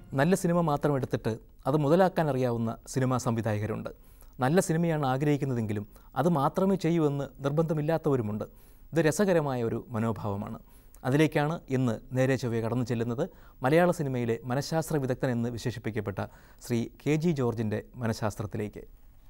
നല്ല സിനിമ മാത്രം എടുത്തിട്ട് അത് മുതലാക്കാൻ അറിയാവുന്ന സിനിമാ സംവിധായകരുണ്ട് നല്ല സിനിമയാണ് ആഗ്രഹിക്കുന്നതെങ്കിലും അത് മാത്രമേ ചെയ്യൂ എന്ന് നിർബന്ധമില്ലാത്തവരുമുണ്ട് ഇത് രസകരമായ ഒരു മനോഭാവമാണ് അതിലേക്കാണ് ഇന്ന് നേരെ ചൊവ്വെ കടന്നു ചെല്ലുന്നത് മലയാള സിനിമയിലെ മനഃശാസ്ത്ര വിദഗ്ധൻ എന്ന് വിശേഷിപ്പിക്കപ്പെട്ട ശ്രീ കെ ജി ജോർജിൻ്റെ മനഃശാസ്ത്രത്തിലേക്ക്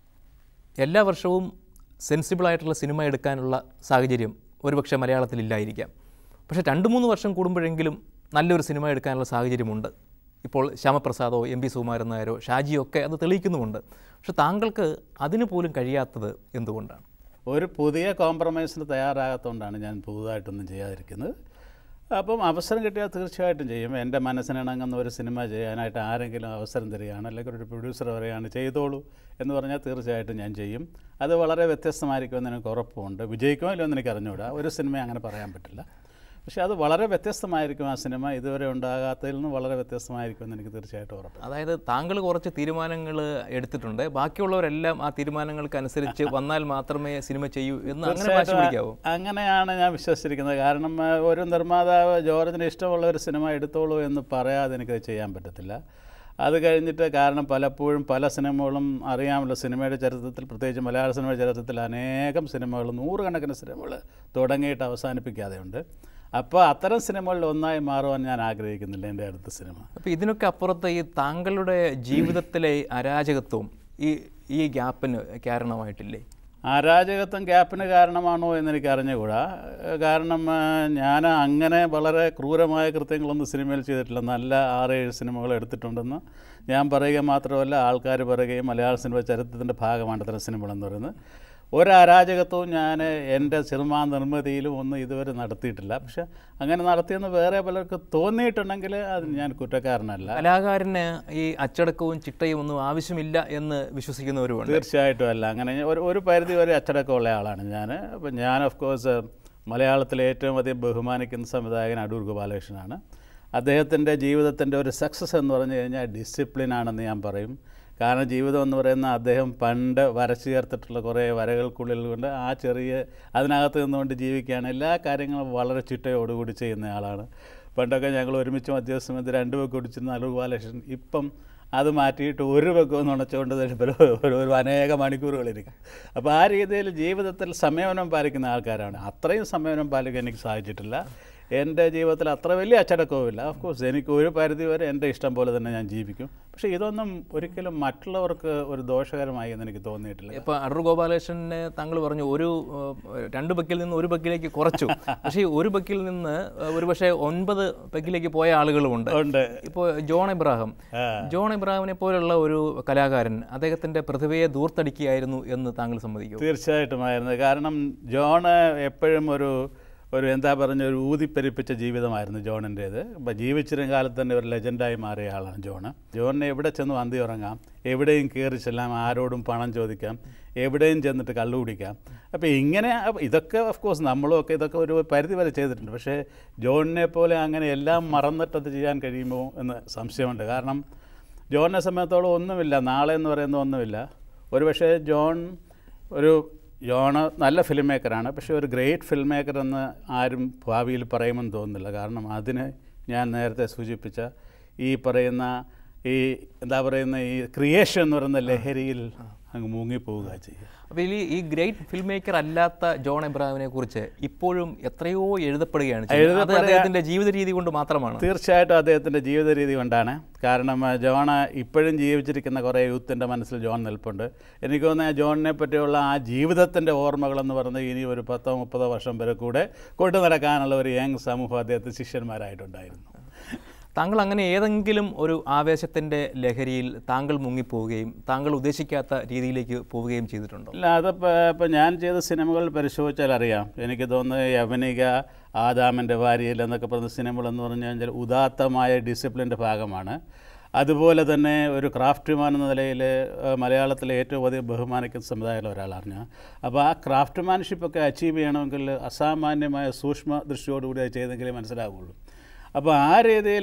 എല്ലാ വർഷവും സെൻസിബിളായിട്ടുള്ള സിനിമ എടുക്കാനുള്ള സാഹചര്യം ഒരുപക്ഷെ മലയാളത്തിലില്ലായിരിക്കാം പക്ഷേ രണ്ട് മൂന്ന് വർഷം കൂടുമ്പോഴെങ്കിലും നല്ലൊരു സിനിമ എടുക്കാനുള്ള സാഹചര്യമുണ്ട് ഇപ്പോൾ ശ്യാമപ്രസാദോ എം പി സുകുമാരൻ നായരോ ഷാജിയോ ഒക്കെ അത് തെളിയിക്കുന്നുമുണ്ട് പക്ഷെ താങ്കൾക്ക് അതിന് പോലും കഴിയാത്തത് എന്തുകൊണ്ടാണ് ഒരു പുതിയ കോംപ്രമൈസിന് തയ്യാറാകാത്തതുകൊണ്ടാണ് ഞാൻ പുതുതായിട്ടൊന്നും ചെയ്യാതിരിക്കുന്നത് അപ്പം അവസരം കിട്ടിയാൽ തീർച്ചയായിട്ടും ചെയ്യും എൻ്റെ മനസ്സിനിണങ്ങുന്ന ഒരു സിനിമ ചെയ്യാനായിട്ട് ആരെങ്കിലും അവസരം തരികയാണ് അല്ലെങ്കിൽ ഒരു പ്രൊഡ്യൂസർ പറയുകയാണ് ചെയ്തോളൂ എന്ന് പറഞ്ഞാൽ തീർച്ചയായിട്ടും ഞാൻ ചെയ്യും അത് വളരെ വ്യത്യസ്തമായിരിക്കുമെന്ന് എനിക്ക് ഉറപ്പുണ്ട് വിജയിക്കുമോ ഇല്ലയോ എന്ന് എനിക്ക് അറിഞ്ഞുകൂടാ ഒരു സിനിമ അങ്ങനെ പറയാൻ പറ്റില്ല പക്ഷേ അത് വളരെ വ്യത്യസ്തമായിരിക്കും ആ സിനിമ ഇതുവരെ ഉണ്ടാകാത്തതിൽ നിന്ന് വളരെ വ്യത്യസ്തമായിരിക്കുമെന്ന് എനിക്ക് തീർച്ചയായിട്ടും ഉറപ്പുണ്ട് അതായത് താങ്കൾ കുറച്ച് തീരുമാനങ്ങൾ എടുത്തിട്ടുണ്ട് ബാക്കിയുള്ളവരെല്ലാം ആ തീരുമാനങ്ങൾക്ക് അനുസരിച്ച് വന്നാൽ മാത്രമേ സിനിമ ചെയ്യൂ എന്ന് അങ്ങനെ വാശി പിടിക്കാവോ അങ്ങനെയാണ് ഞാൻ വിശ്വസിച്ചിരിക്കുന്നത് കാരണം ആ, ഒരു നിർമ്മാതാവ് ജോർജിന് ഇഷ്ടമുള്ള ഒരു സിനിമ എടുത്തോളൂ എന്ന് പറയാതെ എനിക്കത് ചെയ്യാൻ പറ്റത്തില്ല അത് കഴിഞ്ഞിട്ട് കാരണം പലപ്പോഴും പല സിനിമകളും അറിയാമല്ലോ സിനിമയുടെ ചരിത്രത്തിൽ പ്രത്യേകിച്ച് മലയാള സിനിമയുടെ ചരിത്രത്തിൽ അനേകം സിനിമകൾ നൂറുകണക്കിന് സിനിമകൾ തുടങ്ങിയിട്ട് അവസാനിപ്പിക്കാതെ ഉണ്ട് അപ്പോൾ അത്തരം സിനിമകളിൽ ഒന്നായി മാറുവാൻ ഞാൻ ആഗ്രഹിക്കുന്നില്ല എൻ്റെ അടുത്ത സിനിമ അപ്പോൾ ഇതിനൊക്കെ അപ്പുറത്ത് ഈ താങ്കളുടെ ജീവിതത്തിലെ അരാജകത്വം ഈ ഈ ഗ്യാപ്പിന് കാരണമായിട്ടില്ലേ അരാജകത്വം ഗ്യാപ്പിന് കാരണമാണോ എന്ന് എനിക്ക് അറിഞ്ഞുകൂടാ ഏഹ് കാരണം ഏഹ് ഞാൻ അങ്ങനെ വളരെ ക്രൂരമായ കൃത്യങ്ങളൊന്നും സിനിമയിൽ ചെയ്തിട്ടില്ല നല്ല ആറേഴ് സിനിമകൾ എടുത്തിട്ടുണ്ടെന്ന് ഞാൻ പറയുക മാത്രമല്ല ആൾക്കാർ പറയുകയും മലയാള സിനിമ ചരിത്രത്തിൻ്റെ ഭാഗമാണ് ഇത്തരം സിനിമകളെന്ന് പറയുന്നത് ഒരു അരാജകത്വവും ഞാൻ എൻ്റെ സിനിമാ നിർമ്മിതിയിലും ഒന്നും ഇതുവരെ നടത്തിയിട്ടില്ല പക്ഷെ അങ്ങനെ നടത്തിയെന്ന് വേറെ പലർക്കും തോന്നിയിട്ടുണ്ടെങ്കിൽ അത് ഞാൻ കുറ്റക്കാരനല്ല കലാകാരന് ഈ അച്ചടക്കവും ചിട്ടയും ഒന്നും ആവശ്യമില്ല എന്ന് വിശ്വസിക്കുന്നവരുമുണ്ട് തീർച്ചയായിട്ടും അല്ല അങ്ങനെ ഞാൻ ഒരു ഒരു പരിധി വരെ അച്ചടക്കമുള്ള ആളാണ് ഞാൻ അപ്പം ഞാൻ ഓഫ് കോഴ്സ് മലയാളത്തിലെ ഏറ്റവും അധികം ബഹുമാനിക്കുന്ന സംവിധായകൻ അടൂർ ഗോപാലകൃഷ്ണനാണ് അദ്ദേഹത്തിൻ്റെ ജീവിതത്തിൻ്റെ ഒരു സക്സസ് എന്ന് പറഞ്ഞു കഴിഞ്ഞാൽ ഡിസിപ്ലിൻ ആണെന്ന് ഞാൻ പറയും കാരണം ജീവിതം എന്ന് പറയുന്ന അദ്ദേഹം പണ്ട് വരച്ചു ചേർത്തിട്ടുള്ള കുറേ വരകൾക്കുള്ളിൽ കൊണ്ട് ആ ചെറിയ അതിനകത്ത് നിന്നുകൊണ്ട് ജീവിക്കുകയാണ് എല്ലാ കാര്യങ്ങളും വളരെ ചിട്ടയോടുകൂടി ചെയ്യുന്ന ആളാണ് പണ്ടൊക്കെ ഞങ്ങൾ ഒരുമിച്ച് മധ്യസ്ഥമയത്ത് രണ്ട് പേർക്ക് കുടിച്ചിരുന്ന അടൂർ ഗോപാലകൃഷ്ണൻ ഇപ്പം അത് മാറ്റിയിട്ട് ഒരു വെക്കം നുണച്ചുകൊണ്ട് തരുമ്പോൾ ഒരു ഒരു അനേക മണിക്കൂറുകളിരിക്കും അപ്പോൾ ആ രീതിയിൽ ജീവിതത്തിൽ സംയമനം പാലിക്കുന്ന ആൾക്കാരാണ് അത്രയും സംയമനം പാലിക്കാൻ എനിക്ക് സാധിച്ചിട്ടില്ല എൻ്റെ ജീവിതത്തിൽ അത്ര വലിയ അച്ചടക്കവുമില്ല ഓഫ് കോഴ്സ് എനിക്ക് ഒരു പരിധി വരെ എൻ്റെ ഇഷ്ടം പോലെ തന്നെ ഞാൻ ജീവിക്കും പക്ഷേ ഇതൊന്നും ഒരിക്കലും മറ്റുള്ളവർക്ക് ഒരു ദോഷകരമായി എന്ന് എനിക്ക് തോന്നിയിട്ടില്ല ഇപ്പോൾ അടൂർ ഗോപാലകൃഷ്ണനെ താങ്കൾ പറഞ്ഞു ഒരു ഏഹ്, രണ്ട് ബക്കിൽ നിന്ന് ഒരു ബക്കിലേക്ക് കുറച്ചു പക്ഷേ ഈ ഒരു ബക്കിൽ നിന്ന് ഏഹ്, ഒരുപക്ഷെ ഒൻപത് ബക്കിലേക്ക് പോയ ആളുകളുമുണ്ട് ഉണ്ട് ഇപ്പോൾ ജോൺ എബ്രാഹിം ആ. ജോൺ എബ്രാഹിമിനെ പോലുള്ള ഒരു കലാകാരൻ അദ്ദേഹത്തിൻ്റെ പ്രതിഭയെ ദൂർത്തടിക്കുകയായിരുന്നു എന്ന് താങ്കൾ സമ്മതിക്കും തീർച്ചയായിട്ടുമായിരുന്നു കാരണം ജോണ് എപ്പോഴും ഒരു ഒരു എന്താ പറഞ്ഞ ഒരു ഊതിപ്പെരിപ്പിച്ച ജീവിതമായിരുന്നു ജോണിൻ്റേത് അപ്പം ജീവിച്ചിരുന്ന കാലത്ത് തന്നെ ഒരു ലെജൻഡായി മാറിയ ആളാണ് ജോണ് ജോണിനെ എവിടെ ചെന്ന് അന്തി ഉറങ്ങാം എവിടെയും കയറി ചെല്ലാം ആരോടും പണം ചോദിക്കാം എവിടെയും ചെന്നിട്ട് കള്ളു കുടിക്കാം അപ്പോൾ ഇങ്ങനെ അപ്പൊ ഇതൊക്കെ ഓഫ് കോഴ്സ് നമ്മളും ഒക്കെ ഇതൊക്കെ ഒരു പരിധി വരെ ചെയ്തിട്ടുണ്ട് പക്ഷേ ജോണിനെ പോലെ അങ്ങനെ എല്ലാം മറന്നിട്ടത് ചെയ്യാൻ കഴിയുമോ എന്ന് സംശയമുണ്ട് കാരണം ജോണിനെ സംബന്ധിച്ചോളം ഒന്നുമില്ല നാളെ എന്ന് പറയുന്ന ഒന്നുമില്ല ഒരുപക്ഷെ ജോൺ ഒരു ജോണ് നല്ല ഫിലിം മേക്കറാണ് പക്ഷേ ഒരു ഗ്രേറ്റ് ഫിലിം മേക്കർ എന്ന് ആരും ഭാവിയിൽ പറയുമെന്ന് തോന്നുന്നില്ല കാരണം അതിന് ഞാൻ നേരത്തെ സൂചിപ്പിച്ച ഈ പറയുന്ന ഈ എന്താ പറയുന്ന ഈ ക്രിയേഷൻ എന്ന് പറയുന്ന ലഹരിയിൽ അങ്ങ് മുങ്ങിപ്പോവുക ചെയ്യുക അപ്പോൾ ഈ ഈ ഗ്രേറ്റ് ഫിൽം മേക്കർ അല്ലാത്ത ജോൺ എബ്രാഹിമിനെ കുറിച്ച് ഇപ്പോഴും എത്രയോ എഴുതപ്പെടുകയാണ് ചെയ്യുന്നത്. അത് എഴുതപ്പെടുക- അദ്ദേഹത്തിന്റെ ജീവിത രീതി കൊണ്ട് മാത്രമാണ് തീർച്ചയായിട്ടും അദ്ദേഹത്തിൻ്റെ ജീവിത രീതി കൊണ്ടാണ് കാരണം ആ, ജോൺ ഇപ്പോഴും ജീവിച്ചിരിക്കുന്ന കുറേ യൂത്തിൻ്റെ മനസ്സിൽ ജോൺ നിൽപ്പുണ്ട് എനിക്ക് തോന്നുന്നത് ആ ജോണിനെ പറ്റിയുള്ള ആ ജീവിതത്തിൻ്റെ ഓർമ്മകളെന്ന് പറയുന്നത് ഇനി ഒരു പത്തോ മുപ്പതോ വർഷം വരെ കൂടെ കൊണ്ടു നടക്കാനുള്ള ഒരു യങ് സമൂഹം അദ്ദേഹത്തെ ശിഷ്യന്മാരായിട്ടുണ്ടായിരുന്നു താങ്കൾ അങ്ങനെ ഏതെങ്കിലും ഒരു ആവേശത്തിന്റെ ലഹരിയിൽ താങ്കൾ മുങ്ങിപ്പോവുകയും താങ്കൾ ഉദ്ദേശിക്കാത്ത രീതിയിലേക്ക് പോവുകയും ചെയ്തിട്ടുണ്ടോ അല്ല അതിപ്പോൾ ഇപ്പോൾ ഞാൻ ചെയ്ത സിനിമകൾ പരിശോധിച്ചാൽ അറിയാം എനിക്ക് തോന്നുന്നത് യവനിക ആദാമിൻ്റെ വാരിയൽ എന്നൊക്കെ പറഞ്ഞ സിനിമകളെന്ന് പറഞ്ഞു കഴിഞ്ഞാൽ ഉദാത്തമായ ഡിസിപ്ലിൻ്റെ ഭാഗമാണ് അതുപോലെ തന്നെ ഒരു ക്രാഫ്റ്റ്മാൻ എന്ന നിലയിൽ ഏഹ്, മലയാളത്തിലെ ഏറ്റവും അധികം ബഹുമാനിക്കുന്ന സമുദായത്തിലെ ഒരാളാണ് ഞാൻ അപ്പോൾ ആ ക്രാഫ്റ്റ്മാൻഷിപ്പൊക്കെ അച്ചീവ് ചെയ്യണമെങ്കിൽ അസാമാന്യമായ സൂക്ഷ്മ ദൃഷ്ടിയോടുകൂടി അത് ചെയ്തെങ്കിലേ മനസ്സിലാവുള്ളൂ അപ്പോൾ ആ രീതിയിൽ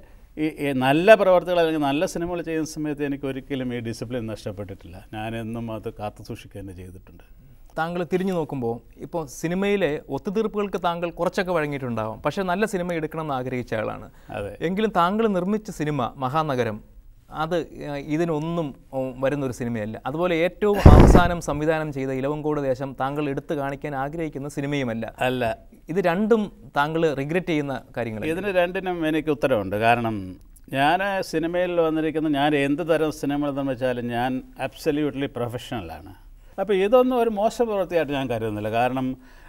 ഈ ഈ നല്ല പ്രവർത്തികൾ അല്ലെങ്കിൽ നല്ല സിനിമകൾ ചെയ്യുന്ന സമയത്ത് എനിക്ക് ഒരിക്കലും ഈ ഡിസിപ്ലിൻ നഷ്ടപ്പെട്ടിട്ടില്ല ഞാനെന്നും അത് കാത്തു സൂക്ഷിക്കുക തന്നെ ചെയ്തിട്ടുണ്ട് താങ്കൾ തിരിഞ്ഞു നോക്കുമ്പോൾ ഇപ്പോൾ സിനിമയിലെ ഒത്തുതീർപ്പുകൾക്ക് താങ്കൾ കുറച്ചൊക്കെ വഴങ്ങിയിട്ടുണ്ടാവാം പക്ഷേ നല്ല സിനിമ എടുക്കണം എന്ന് ആഗ്രഹിച്ച ആളാണ് അതെ എങ്കിലും താങ്കൾ നിർമ്മിച്ച സിനിമ മഹാനഗരം അത് ഏഹ്, ഇതിനൊന്നും ഉം, വരുന്നൊരു സിനിമയല്ല അതുപോലെ ഏറ്റവും അവസാനം സംവിധാനം ചെയ്ത ഇലവങ്കോട് ദേശം താങ്കൾ എടുത്തു കാണിക്കാൻ ആഗ്രഹിക്കുന്ന സിനിമയുമല്ല അല്ല ഇത് രണ്ടും താങ്കൾ റിഗ്രറ്റ് ചെയ്യുന്ന കാര്യങ്ങൾ ഇതിന് രണ്ടിനും എനിക്ക് ഉത്തരവുണ്ട് കാരണം ഞാൻ സിനിമയിൽ വന്നിരിക്കുന്ന ഞാൻ എന്ത് തരം സിനിമകൾ നിർമ്മിച്ചാലും ഞാൻ അബ്സല്യൂട്ട്ലി പ്രൊഫഷണലാണ് അപ്പോൾ ഇതൊന്നും ഒരു മോശം പ്രവൃത്തിയായിട്ട് ഞാൻ കരുതുന്നില്ല കാരണം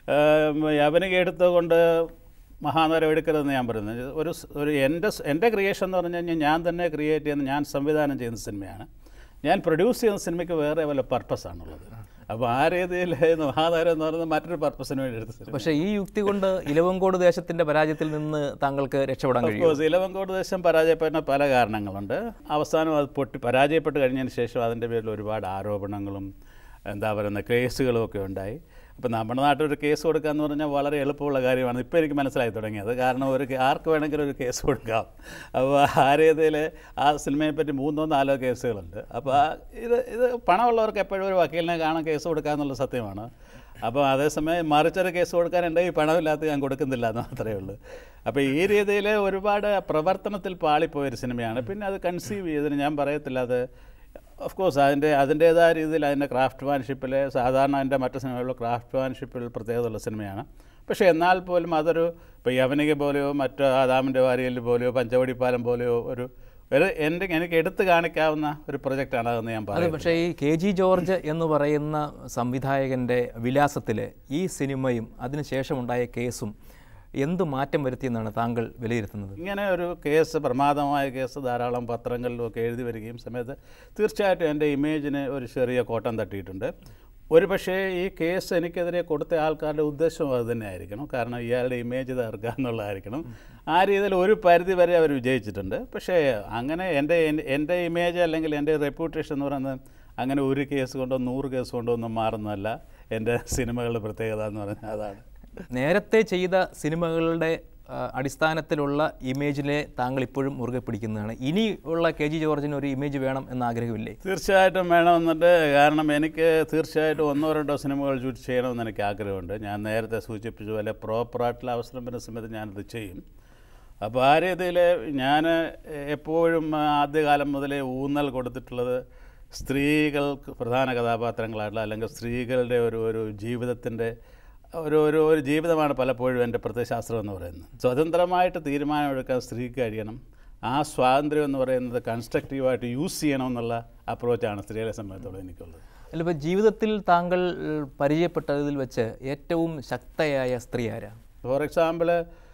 യവനിക എടുത്തുകൊണ്ട് മഹാനഗരം എടുക്കരുതെന്ന് ഞാൻ പറയുന്നത് ഒരു സ്- ഒരു എൻ്റെ സ്- എൻ്റെ ക്രിയേഷൻ എന്ന് പറഞ്ഞു കഴിഞ്ഞാൽ ഞാൻ തന്നെ ക്രിയേറ്റ് ചെയ്യുന്ന ഞാൻ സംവിധാനം ചെയ്യുന്ന സിനിമയാണ് ഞാൻ പ്രൊഡ്യൂസ് ചെയ്യുന്ന സിനിമയ്ക്ക് വേറെ വല്ല പർപ്പസാണുള്ളത് അപ്പോൾ ആ രീതിയിൽ മഹാനഗരം എന്ന് പറയുന്നത് മറ്റൊരു പർപ്പസിന് വേണ്ടി എടുത്ത സിനിമ പക്ഷേ ഈ യുക്തി കൊണ്ട് ഇലവങ്കോട് ദേശത്തിന്റെ പരാജയത്തിൽ നിന്ന് താങ്കൾക്ക് രക്ഷപ്പെടാൻ കഴിയും കോഴ്സ് ഇലവങ്കോട് ദേശം പരാജയപ്പെടുന്ന പല കാരണങ്ങളുണ്ട് അവസാനം അത് പൊട്ടി പരാജയപ്പെട്ട് കഴിഞ്ഞതിന് ശേഷം അതിൻ്റെ പേരിൽ ഒരുപാട് ആരോപണങ്ങളും എന്താ പറയുന്ന കേസുകളും ഒക്കെ ഉണ്ടായി അപ്പോൾ നമ്മുടെ നാട്ടിൽ ഒരു കേസ് കൊടുക്കുക എന്ന് പറഞ്ഞാൽ വളരെ എളുപ്പമുള്ള കാര്യമാണ് ഇപ്പോൾ എനിക്ക് മനസ്സിലായി തുടങ്ങിയത് കാരണം ഒരു കേ- ആർക്ക് വേണമെങ്കിലും ഒരു കേസ് കൊടുക്കാം അപ്പോൾ ആ രീതിയിൽ ആ സിനിമയെ പറ്റി മൂന്നോ നാലോ കേസുകളുണ്ട് അപ്പോൾ ആ ഇത് ഇത് പണമുള്ളവർക്ക് എപ്പോഴും ഒരു വക്കീലിനെ കാണാൻ കേസ് കൊടുക്കുക എന്നുള്ള സത്യമാണ് അപ്പോൾ അതേസമയം മറിച്ചൊരു കേസ് കൊടുക്കാനുണ്ടെങ്കിൽ പണമില്ലാത്ത ഞാൻ കൊടുക്കുന്നില്ല എന്ന് മാത്രമേ ഉള്ളൂ അപ്പോൾ ഈ രീതിയിൽ ഒരുപാട് പ്രവർത്തനത്തിൽ പാളിപ്പോയൊരു സിനിമയാണ് പിന്നെ അത് കൺസീവ് ചെയ്തതിന് ഞാൻ പറയത്തില്ല അത് ഓഫ് കോഴ്സ് അതിൻ്റെ അതിൻ്റേതായ രീതിയിൽ അതിൻ്റെ ക്രാഫ്റ്റ് മാൻഷിപ്പിൽ സാധാരണ അതിൻ്റെ മറ്റ് സിനിമകളിൽ ക്രാഫ്റ്റ് മാൻഷിപ്പിൽ പ്രത്യേകതയുള്ള സിനിമയാണ് പക്ഷേ എന്നാൽ പോലും അതൊരു ഇപ്പോൾ യവനിക പോലെയോ മറ്റോ ആദാമിൻ്റെ വാരിയൽ പോലെയോ പഞ്ചവടിപ്പാലം പോലെയോ ഒരു ഒരു എൻ്റെ എനിക്ക് എടുത്തു കാണിക്കാവുന്ന ഒരു പ്രൊജക്റ്റാണ് അതെന്ന് ഞാൻ അത് പറയും പക്ഷേ ഈ കെ ജി ജോർജ് എന്ന് പറയുന്ന സംവിധായകൻ്റെ വിലാസത്തിൽ ഈ സിനിമയും അതിനുശേഷമുണ്ടായ കേസും എന്ത് മാറ്റം വരുത്തിയെന്നാണ് താങ്കൾ വിലയിരുത്തുന്നത് ഇങ്ങനെ ഒരു കേസ് പ്രമാദമായ കേസ് ധാരാളം പത്രങ്ങളിലും ഒക്കെ എഴുതി വരികയും സമയത്ത് തീർച്ചയായിട്ടും എൻ്റെ ഇമേജിന് ഒരു ചെറിയ കോട്ടം തട്ടിയിട്ടുണ്ട് ഒരു പക്ഷേ ഈ കേസ് എനിക്കെതിരെ കൊടുത്ത ആൾക്കാരുടെ ഉദ്ദേശം അത് തന്നെ ആയിരിക്കണം കാരണം ഇയാളുടെ ഇമേജ് തകർക്കുക എന്നുള്ളതായിരിക്കണം ആ രീതിയിൽ ഒരു പരിധി വരെ അവർ വിജയിച്ചിട്ടുണ്ട് പക്ഷേ അങ്ങനെ എൻ്റെ എൻ്റെ ഇമേജ് അല്ലെങ്കിൽ എൻ്റെ റെപ്യൂട്ടേഷൻ എന്ന് പറയുന്നത് അങ്ങനെ ഒരു കേസ് കൊണ്ടോ നൂറ് കേസ് കൊണ്ടോ ഒന്നും മാറുന്നതല്ല എൻ്റെ സിനിമകളുടെ പ്രത്യേകത എന്ന് പറഞ്ഞാൽ അതാണ് നേരത്തെ ചെയ്ത സിനിമകളുടെ ആ, അടിസ്ഥാനത്തിലുള്ള ഇമേജിനെ താങ്കൾ ഇപ്പോഴും മുറുകെ പിടിക്കുന്നതാണ് ഇനി ഉള്ള കെ ജി ജോർജിന് ഒരു ഇമേജ് വേണം എന്ന ആഗ്രഹമില്ലേ തീർച്ചയായിട്ടും വേണമെന്നുണ്ട് കാരണം എനിക്ക് തീർച്ചയായിട്ടും ഒന്നോ രണ്ടോ സിനിമകൾ ഷൂട്ട് ചെയ്യണമെന്ന് എനിക്ക് ആഗ്രഹമുണ്ട് ഞാൻ നേരത്തെ സൂചിപ്പിച്ച പോലെ പ്രോപ്പറായിട്ടുള്ള അവസരം വരുന്ന സമയത്ത് ഞാനത് ചെയ്യും അപ്പോൾ ആ രീതിയിൽ ഞാൻ എപ്പോഴും ആദ്യകാലം മുതലേ ഊന്നൽ കൊടുത്തിട്ടുള്ളത് സ്ത്രീകൾക്ക് പ്രധാന കഥാപാത്രങ്ങളായിട്ടുള്ള അല്ലെങ്കിൽ സ്ത്രീകളുടെ ഒരു ഒരു ജീവിതത്തിൻ്റെ ഒരു ഒരു ഒരു ജീവിതമാണ് പലപ്പോഴും എൻ്റെ പ്രത്യയശാസ്ത്രം എന്ന് പറയുന്നത് സ്വതന്ത്രമായിട്ട് തീരുമാനമെടുക്കാൻ സ്ത്രീക്ക് കഴിയണം ആ സ്വാതന്ത്ര്യം എന്ന് പറയുന്നത് കൺസ്ട്രക്റ്റീവായിട്ട് യൂസ് ചെയ്യണം എന്നുള്ള അപ്രോച്ചാണ് സ്ത്രീകളെ സംബന്ധിച്ചോളം എനിക്കുള്ളത് അല്ല ഇപ്പോൾ ജീവിതത്തിൽ താങ്കൾ ഏഹ്, പരിചയപ്പെട്ടതിൽ വെച്ച് ഏറ്റവും ശക്തയായ സ്ത്രീ ആരാ ഫോർ എക്സാമ്പിൾ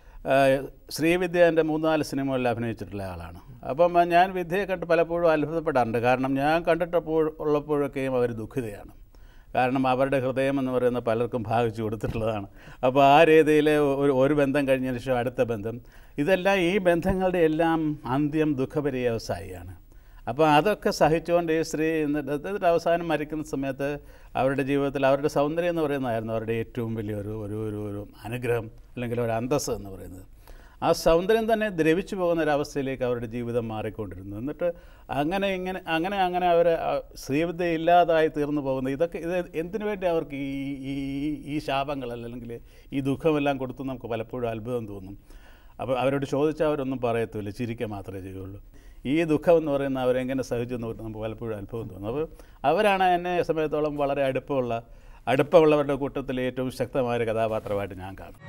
ശ്രീവിദ്യ എൻ്റെ മൂന്നാല് സിനിമകളിൽ അഭിനയിച്ചിട്ടുള്ള ആളാണ് അപ്പം ഞാൻ വിദ്യയെ കണ്ട് പലപ്പോഴും അത്ഭുതപ്പെടാറുണ്ട് കാരണം ഞാൻ കണ്ടിട്ടപ്പോൾ ഉള്ളപ്പോഴൊക്കെയും അവർ ദുഃഖിതയാണ് കാരണം അവരുടെ ഹൃദയം എന്ന് പറയുന്ന പലർക്കും ഭാഗിച്ചു കൊടുത്തിട്ടുള്ളതാണ് അപ്പോൾ ആ രീതിയിൽ ഒരു ഒരു ബന്ധം കഴിഞ്ഞതിന് ശേഷം അടുത്ത ബന്ധം ഇതെല്ലാം ഈ ബന്ധങ്ങളുടെ എല്ലാം അന്ത്യം ദുഃഖപര്യവസായിയാണ് അപ്പോൾ അതൊക്കെ സഹിച്ചുകൊണ്ട് ഈ സ്ത്രീ എന്നിട്ട് എന്നിട്ട് അവസാനം മരിക്കുന്ന സമയത്ത് അവരുടെ ജീവിതത്തിൽ അവരുടെ സൗന്ദര്യം എന്ന് പറയുന്നതായിരുന്നു അവരുടെ ഏറ്റവും വലിയൊരു ഒരു ഒരു ഒരു അനുഗ്രഹം അല്ലെങ്കിൽ ഒരു അന്തസ്സ് എന്ന് പറയുന്നത് ആ സൗന്ദര്യം തന്നെ ദ്രവിച്ചു പോകുന്ന ഒരവസ്ഥയിലേക്ക് അവരുടെ ജീവിതം മാറിക്കൊണ്ടിരുന്നു എന്നിട്ട് അങ്ങനെ ഇങ്ങനെ അങ്ങനെ അങ്ങനെ അവർ ശ്രീവിദ്യ ഇല്ലാതായി തീർന്നു പോകുന്നത് ഇതൊക്കെ ഇത് എന്തിനു വേണ്ടി അവർക്ക് ഈ ഈ ഈ- ഈ ശാപങ്ങൾ അല്ലെങ്കിൽ ഈ ദുഃഖമെല്ലാം കൊടുത്തു നമുക്ക് പലപ്പോഴും അത്ഭുതം തോന്നും അപ്പോൾ അവരോട് ചോദിച്ചാൽ അവരൊന്നും പറയത്തില്ല ചിരിക്കുക മാത്രമേ ചെയ്യുള്ളൂ ഈ ദുഃഖം എന്ന് പറയുന്ന അവരെങ്ങനെ സഹിച്ചു എന്ന് പറഞ്ഞാൽ നമുക്ക് പലപ്പോഴും അത്ഭുതം തോന്നും അപ്പോൾ അവരാണ് എന്നെ സമയത്തോളം വളരെ അടുപ്പമുള്ള അടുപ്പമുള്ളവരുടെ കൂട്ടത്തിൽ ഏറ്റവും ശക്തമായ ഒരു കഥാപാത്രമായിട്ട് ഞാൻ കാണും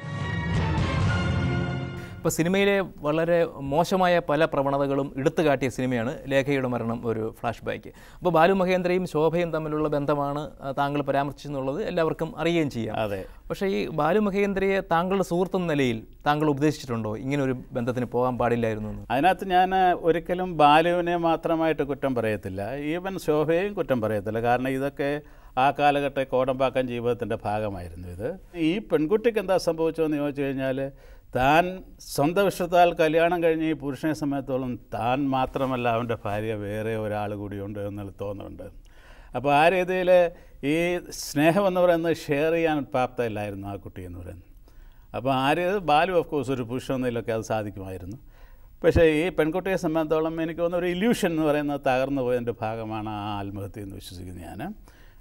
ഇപ്പോൾ സിനിമയിലെ വളരെ മോശമായ പല പ്രവണതകളും എടുത്തു കാട്ടിയ സിനിമയാണ് ലേഖയുടെ മരണം ഒരു ഫ്ലാഷ് ബാക്ക് അപ്പോൾ ബാലു മഹേന്ദ്രയും ശോഭയും തമ്മിലുള്ള ബന്ധമാണ് ആ, താങ്കൾ പരാമർശിച്ചെന്നുള്ളത് എല്ലാവർക്കും അറിയുകയും ചെയ്യാം അതെ പക്ഷേ ഈ ബാലു മഹേന്ദ്രയെ താങ്കളുടെ സുഹൃത്തെന്ന നിലയിൽ താങ്കൾ ഉപദേശിച്ചിട്ടുണ്ടോ ഇങ്ങനെ ഒരു ബന്ധത്തിന് പോകാൻ പാടില്ലായിരുന്നു എന്ന് അതിനകത്ത് ഞാൻ ഒരിക്കലും ബാലുവിനെ മാത്രമായിട്ട് കുറ്റം പറയത്തില്ല ഈവൻ ശോഭയെയും കുറ്റം പറയത്തില്ല കാരണം ഇതൊക്കെ ആ കാലഘട്ട കോടമ്പാക്കം ജീവിതത്തിൻ്റെ ഭാഗമായിരുന്നു ഇത് ഈ പെൺകുട്ടിക്ക് എന്താ സംഭവിച്ചതെന്ന് ചോദിച്ചു കഴിഞ്ഞാൽ താൻ സ്വന്തം ഇഷ്ടത്താൽ കല്യാണം കഴിഞ്ഞ് ഈ പുരുഷനെ സമയത്തോളം താൻ മാത്രമല്ല അവൻ്റെ ഭാര്യ വേറെ ഒരാൾ കൂടിയുണ്ട് എന്നുള്ള തോന്നുന്നുണ്ട് അപ്പോൾ ആ രീതിയിൽ ഈ സ്നേഹം എന്ന് പറയുന്നത് ഷെയർ ചെയ്യാൻ പ്രാപ്തമില്ലായിരുന്നു ആ കുട്ടി എന്ന് പറയുന്നത് അപ്പോൾ ആര് ബാലു ഓഫ് കോഴ്സ് ഒരു പുരുഷൻ എന്നതിലൊക്കെ അത് സാധിക്കുമായിരുന്നു പക്ഷേ ഈ പെൺകുട്ടിയെ സംബന്ധിച്ചോളം എനിക്ക് തോന്നുന്നു ഒരു ഇല്യൂഷൻ എന്ന് പറയുന്നത് തകർന്നു പോയതിൻ്റെ ഭാഗമാണ് ആ ആത്മഹത്യ എന്ന് വിശ്വസിക്കുന്നത് ഞാൻ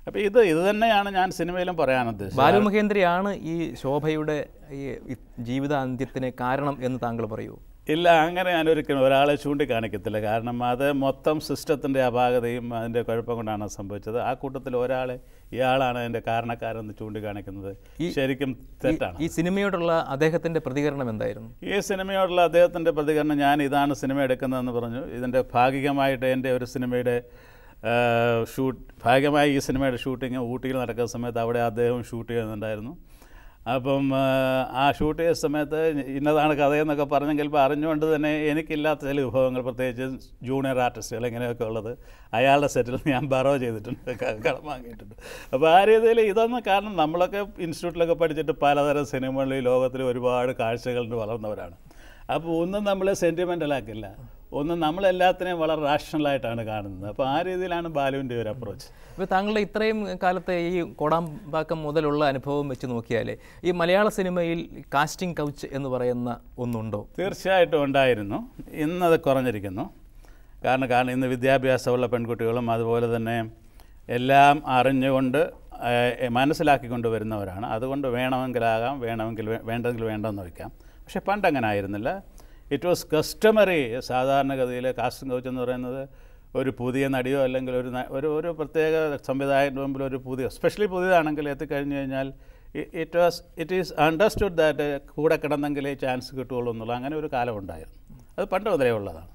അപ്പോൾ ഇത് ഇത് തന്നെയാണ് ഞാൻ സിനിമയിലും പറയാൻ ഉദ്ദേശിച്ചത് ബാലു മഹേന്ദ്രയാണ് ഈ ശോഭയുടെ ഈ ഈ ജീവിതാന്ത്യത്തിന് കാരണം എന്ന് താങ്കൾ പറയൂ ഇല്ല അങ്ങനെ ഞാൻ ഒരിക്കലും ഒരാളെ ചൂണ്ടിക്കാണിക്കത്തില്ല കാരണം അത് മൊത്തം സിസ്റ്റത്തിൻ്റെ അപാകതയും അതിൻ്റെ കുഴപ്പം കൊണ്ടാണ് അത് സംഭവിച്ചത് ആ കൂട്ടത്തിൽ ഒരാളെ ഇയാളാണ് അതിൻ്റെ കാരണക്കാരെന്ന് ചൂണ്ടിക്കാണിക്കുന്നത് ശരിക്കും തെറ്റാണ് ഈ സിനിമയോടുള്ള അദ്ദേഹത്തിന്റെ പ്രതികരണം എന്തായിരുന്നു ഈ സിനിമയോടുള്ള അദ്ദേഹത്തിൻ്റെ പ്രതികരണം ഞാൻ ഇതാണ് സിനിമ എടുക്കുന്നതെന്ന് പറഞ്ഞു ഇതിൻ്റെ ഭാഗികമായിട്ട് എൻ്റെ ഒരു സിനിമയുടെ ആ, ഷൂട്ട് ഭാഗികമായി ഈ സിനിമയുടെ ഷൂട്ടിങ് ഊട്ടിയിൽ നടക്കുന്ന സമയത്ത് അവിടെ അദ്ദേഹം ഷൂട്ട് ചെയ്യുന്നുണ്ടായിരുന്നു അപ്പം ആ, ആ ഷൂട്ട് ചെയ്ത സമയത്ത് ഇന്നതാണ് കഥയെന്നൊക്കെ പറഞ്ഞെങ്കിൽ ഇപ്പോൾ അറിഞ്ഞുകൊണ്ട് തന്നെ എനിക്കില്ലാത്ത ചില വിഭവങ്ങൾ പ്രത്യേകിച്ച് ജൂനിയർ ആർട്ടിസ്റ്റുകൾ ഇങ്ങനെയൊക്കെ ഉള്ളത് അയാളുടെ സെറ്റിൽ ഞാൻ ബറോ ചെയ്തിട്ടുണ്ട് ക- കടം വാങ്ങിയിട്ടുണ്ട് അപ്പോൾ ആ രീതിയിൽ ഇതൊന്നും കാരണം നമ്മളൊക്കെ ഇൻസ്റ്റിറ്റ്യൂട്ടിലൊക്കെ പഠിച്ചിട്ട് പലതരം സിനിമകളിൽ ഈ ലോകത്തിൽ ഒരുപാട് കാഴ്ചകളിൽ വളർന്നവരാണ് അപ്പോൾ ഒന്നും നമ്മളെ സെൻറ്റിമെൻ്റലാക്കില്ല ഒന്നും നമ്മളെല്ലാത്തിനെയും വളരെ റാഷണലായിട്ടാണ് കാണുന്നത് അപ്പോൾ ആ രീതിയിലാണ് ബാലുവിൻ്റെ ഒരു അപ്രോച്ച് ഇപ്പോൾ താങ്കളുടെ ഇത്രയും കാലത്തെ ഈ കോടാമ്പാക്കം മുതലുള്ള അനുഭവം വെച്ച് നോക്കിയാൽ ഈ മലയാള സിനിമയിൽ കാസ്റ്റിംഗ് കൗച്ച് എന്ന് പറയുന്ന ഒന്നുണ്ടോ തീർച്ചയായിട്ടും ഉണ്ടായിരുന്നു ഇന്നത് കുറഞ്ഞിരിക്കുന്നു കാരണം കാരണം ഇന്ന് വിദ്യാഭ്യാസമുള്ള പെൺകുട്ടികളും അതുപോലെ തന്നെ എല്ലാം അറിഞ്ഞുകൊണ്ട് ഏഹ്, മനസ്സിലാക്കിക്കൊണ്ട് വരുന്നവരാണ് അതുകൊണ്ട് വേണമെങ്കിലാകാം വേണമെങ്കിൽ വേ- വേണ്ടെങ്കിൽ വേണ്ടെന്ന് വയ്ക്കാം പക്ഷേ പണ്ട് അങ്ങനെ ആയിരുന്നില്ല ഇറ്റ് വാസ് കസ്റ്റമറി സാധാരണഗതിയിൽ കാസ്റ്റിംഗ് കൗച്ച് എന്ന് പറയുന്നത് ഒരു പുതിയ നടിയോ അല്ലെങ്കിൽ ഒരു ന- ഒരു ഒരു പ്രത്യേക സംവിധായകൻ്റെ മുമ്പിൽ ഒരു പുതിയ സ്പെഷ്യലി പുതിയതാണെങ്കിൽ എത്തിക്കഴിഞ്ഞ് കഴിഞ്ഞാൽ it was it is understood that കൂടെ കിടന്നെങ്കിലേ ചാൻസ് കിട്ടുകയുള്ളൂ എന്നുള്ള അങ്ങനെ ഒരു കാലം ഉണ്ടായിരുന്നു അത് പണ്ട് മുതലേ ഉള്ളതാണ്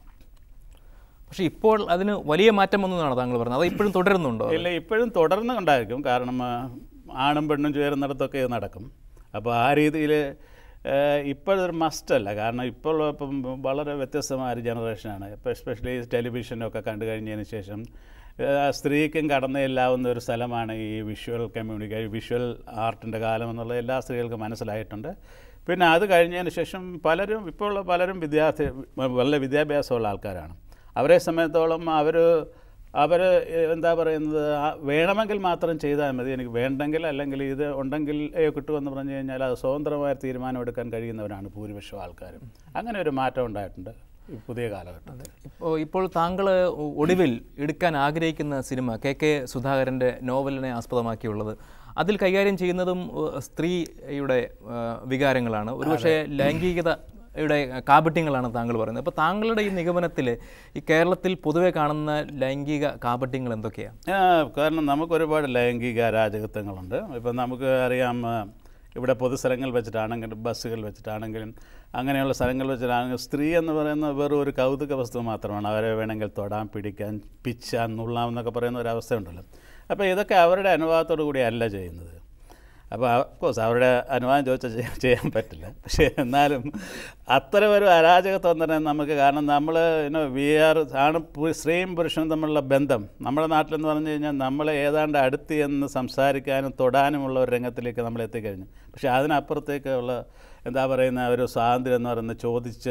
പക്ഷേ ഇപ്പോൾ അതിന് വലിയ മാറ്റം വന്നതാണ് താങ്കൾ പറഞ്ഞത് അത് ഇപ്പോഴും തുടരുന്നുണ്ടോ ഇല്ല ഇപ്പോഴും തുടർന്നുകൊണ്ടായിരിക്കും കാരണം ആ, ആണും പെണ്ണും ചേരുന്നിടത്തൊക്കെ ഇത് നടക്കും അപ്പോൾ ആ രീതിയിൽ ഇപ്പോഴൊരു മസ്റ്റല്ല കാരണം ഇപ്പോൾ ഇപ്പം വളരെ വ്യത്യസ്തമായ ഒരു ജനറേഷനാണ് ഇപ്പോൾ എസ്പെഷ്യലി ടെലിവിഷനൊക്കെ കണ്ടു കഴിഞ്ഞതിന് ശേഷം ആ, സ്ത്രീക്കും കടന്നു ചെല്ലാവുന്ന ഒരു സ്ഥലമാണ് ഈ വിഷ്വൽ കമ്മ്യൂണിക്കേഷൻ വിഷ്വൽ ആർട്ടിൻ്റെ കാലം എന്നുള്ളത് എല്ലാ സ്ത്രീകൾക്കും മനസ്സിലായിട്ടുണ്ട് പിന്നെ അത് കഴിഞ്ഞതിന് ശേഷം പലരും ഇപ്പോൾ ഉള്ള പലരും വിദ്യാർത്ഥി വളരെ വിദ്യാഭ്യാസമുള്ള ആൾക്കാരാണ് അവരെ സംബന്ധിച്ചോളം അവർ അവർ എന്താ പറയുന്നത് ആ വേണമെങ്കിൽ മാത്രം ചെയ്താൽ മതി എനിക്ക് വേണ്ടെങ്കിൽ അല്ലെങ്കിൽ ഇത് ഉണ്ടെങ്കിൽ ഏ, കിട്ടുമെന്ന് പറഞ്ഞു കഴിഞ്ഞാൽ അത് സ്വതന്ത്രമായ തീരുമാനം എടുക്കാൻ കഴിയുന്നവരാണ് ഭൂരിപക്ഷം ആൾക്കാരും അങ്ങനെ ഒരു മാറ്റം ഉണ്ടായിട്ടുണ്ട് ഈ പുതിയ കാലഘട്ടത്തിൽ ഇപ്പോൾ ഇപ്പോൾ താങ്കൾ ഒടുവിൽ എടുക്കാൻ ആഗ്രഹിക്കുന്ന സിനിമ കെ കെ സുധാകരൻ്റെ നോവലിനെ ആസ്പദമാക്കിയുള്ളത് അതിൽ കൈകാര്യം ചെയ്യുന്നതും ഏഹ്, സ്ത്രീയുടെ ഏഹ്, വികാരങ്ങളാണ് ഒരുപക്ഷെ ലൈംഗികതയുടെ കാപട്യങ്ങളാണ് താങ്കൾ പറയുന്നത് അപ്പോൾ താങ്കളുടെ ഈ നിഗമനത്തിൽ ഈ കേരളത്തിൽ പൊതുവെ കാണുന്ന ലൈംഗിക കാപട്യങ്ങൾ എന്തൊക്കെയാണ് ആ, കാരണം നമുക്കൊരുപാട് ലൈംഗിക അരാജകത്വങ്ങളുണ്ട് ഇപ്പം നമുക്ക് അറിയാം ആ, ഇവിടെ പൊതുസ്ഥലങ്ങൾ വെച്ചിട്ടാണെങ്കിലും ബസ്സുകൾ വെച്ചിട്ടാണെങ്കിലും അങ്ങനെയുള്ള സ്ഥലങ്ങൾ വെച്ചിട്ടാണെങ്കിലും സ്ത്രീ എന്ന് പറയുന്നത് വെറും ഒരു കൗതുക വസ്തു മാത്രമാണ് അവരെ വേണമെങ്കിൽ തൊടാൻ പിടിക്കാൻ പിച്ചാൻ നുള്ളാം എന്നൊക്കെ പറയുന്ന ഒരു അവസ്ഥയുണ്ടല്ലോ അപ്പോൾ ഇതൊക്കെ അവരുടെ അനുവാദത്തോടു കൂടി അല്ല ചെയ്യുന്നത് അപ്പോൾ കോഴ്സ് അവരുടെ അനുവാദം ചോദിച്ചാൽ ചെയ്യാൻ ചെയ്യാൻ പറ്റില്ല പക്ഷേ എന്നാലും അത്തരം ഒരു അരാജകത്വം തന്നെ നമുക്ക് കാരണം നമ്മൾ ഇനോ വി ആർ ആണ് പു- സ്ത്രീയും പുരുഷനും തമ്മിലുള്ള ബന്ധം നമ്മുടെ നാട്ടിലെന്ന് പറഞ്ഞു കഴിഞ്ഞാൽ നമ്മൾ ഏതാണ്ട് അടുത്ത് എന്ന് സംസാരിക്കാനും തൊടാനുമുള്ള ഒരു രംഗത്തിലേക്ക് നമ്മൾ എത്തിക്കഴിഞ്ഞു പക്ഷേ അതിനപ്പുറത്തേക്കുള്ള എന്താ പറയുന്ന ഒരു സ്വാതന്ത്ര്യം എന്ന് പറയുന്നത് ചോദിച്ച്